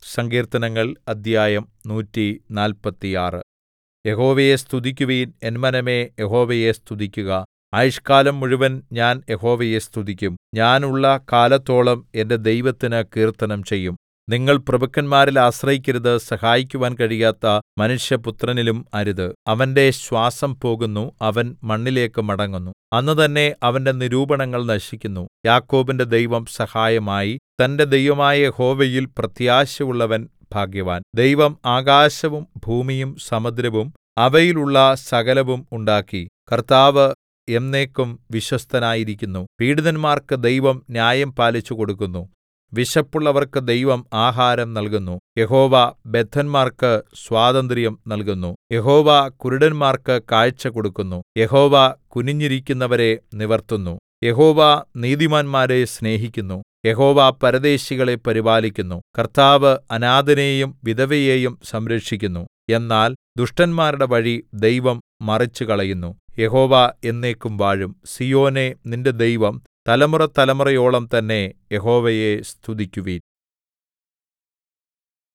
സങ്കീർത്തനങ്ങൾ അദ്ധ്യായം നൂറ്റിനാല്പത്തിയാറ് യഹോവയെ സ്തുതിക്കുവിൻ എൻ മനമേ യഹോവയെ സ്തുതിക്കുക ആയുഷ്കാലം മുഴുവൻ ഞാൻ യഹോവയെ സ്തുതിക്കും ഞാൻ ഉള്ള കാലത്തോളം എന്റെ ദൈവത്തിന് കീർത്തനം ചെയ്യും നിങ്ങൾ പ്രഭുക്കന്മാരിൽ ആശ്രയിക്കരുത് സഹായിക്കുവാൻ കഴിയാത്ത മനുഷ്യപുത്രനിലും അരുത് അവന്റെ ശ്വാസം പോകുന്നു അവൻ മണ്ണിലേക്ക് മടങ്ങുന്നു അന്ന് തന്നെ അവന്റെ നിരൂപണങ്ങൾ നശിക്കുന്നു യാക്കോബിന്റെ ദൈവം സഹായമായി തന്റെ ദൈവമായ യഹോവയിൽ പ്രത്യാശയുള്ളവൻ ഭാഗ്യവാൻ ദൈവം ആകാശവും ഭൂമിയും സമുദ്രവും അവയിലുള്ള സകലവും ഉണ്ടാക്കി കർത്താവ് എന്നേക്കും വിശ്വസ്തനായിരിക്കുന്നു പീഡിതന്മാർക്ക് ദൈവം ന്യായം പാലിച്ചു കൊടുക്കുന്നു വിശപ്പുള്ളവർക്ക് ദൈവം ആഹാരം നൽകുന്നു യഹോവ ബദ്ധന്മാർക്ക് സ്വാതന്ത്ര്യം നൽകുന്നു യഹോവ കുരുടന്മാർക്ക് കാഴ്ച കൊടുക്കുന്നു യഹോവ കുനിഞ്ഞിരിക്കുന്നവരെ നിവർത്തുന്നു യഹോവ നീതിമാന്മാരെ സ്നേഹിക്കുന്നു യഹോവ പരദേശികളെ പരിപാലിക്കുന്നു കർത്താവ് അനാഥനെയും വിധവയെയും സംരക്ഷിക്കുന്നു എന്നാൽ ദുഷ്ടന്മാരുടെ വഴി ദൈവം മറിച്ചുകളയുന്നു യഹോവ എന്നേക്കും വാഴും സീയോനേ നിന്റെ ദൈവം തലമുറതലമുറയോളം തന്നെ യഹോവയെ സ്തുതിക്കുവിൻ